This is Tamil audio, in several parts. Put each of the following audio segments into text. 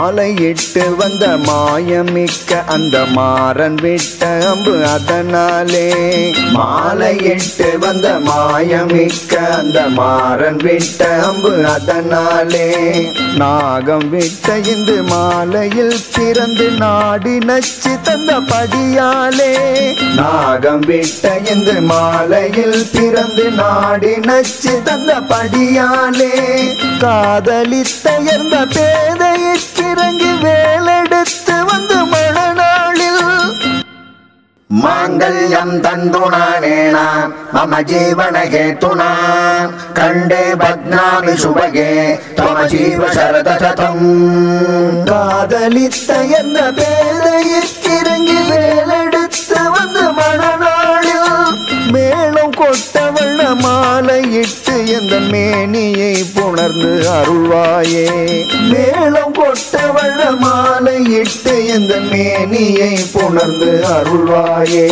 மாலையிட்டு வந்த மாயமிக்க அந்த மாறன் விட்ட அம்பு அதனாலே மாலையிட்டு வந்த மாயமிக்க அந்த மாறன் விட்ட அம்பு அதனாலே நாகம் விட்ட இந்து மாலையில் பிறந்து நாடி நச்சு தந்த படியாலே நாகம் விட்ட இந்து மாலையில் பிறந்து நாடி நச்சு தந்த படியாலே காதலித்தயர்ந்த பேதையிறங்கி வேலெடுத்து வந்து மணநாளில் माङ्गल्यं तन्तुनानेन मम जीवनहेतुना कण्डे बध्नामि शुभगे त्वम जीव शरदशतम् காதலித்த என்ன பேதையிறங்கி வேலெடுத்து வந்து மணநாளில் மேளம் கொட்ட வண்ண மாலையிட்டு எந்த மேனியை புணர்ந்து அருள்வாயே மேளம் கொட்ட வண்ண மாலையிட்டு எந்த மேனியை புணர்ந்து அருள்வாயே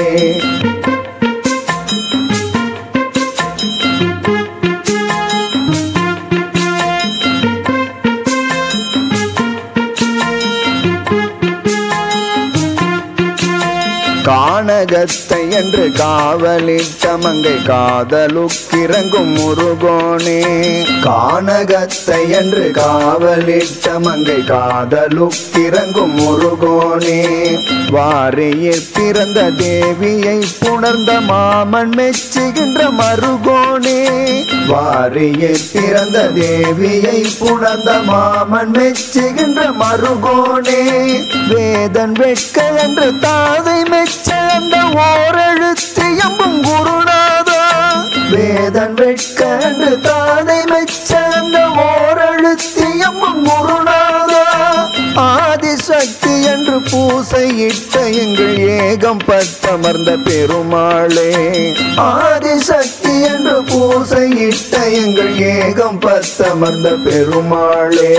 கானகத்தை என்று காவலிட்ட மங்கை காதலுக்கிறங்கும் முருகோனே கானகத்தை என்று காவலிட்ட மங்கை காதலுக்கிறங்கும் முருகோனே வாரியில் பிறந்த தேவியை புணர்ந்த மாமன் மெச்சுகின்ற மருகோனே வாரியில் பிறந்த தேவியை புணர்ந்த மாமன் மெச்சுகின்ற மருகோனே வேதன் வெட்க என்று தாதை மெச்ச அந்த ஓரெழுத்து எம்பும் குருநாதா வேதன் வெட்க என்று தாதை மெச்ச அந்த ஓரெழுத்து எம்பும் குருநாதா ஆதிசக்தி என்று பூசையிட்ட எங்கள் ஏகம் பத்தமர்ந்த பெருமாளே ஆதிசக்தி என்று பூசையிட்ட எங்கள் ஏகம் பத்தமர்ந்த பெருமாளே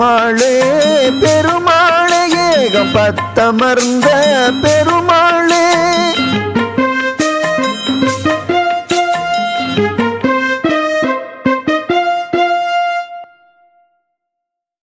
பெருமாளே பெருமாளே ஏகம் பத்தமர்ந்த பெருமாளே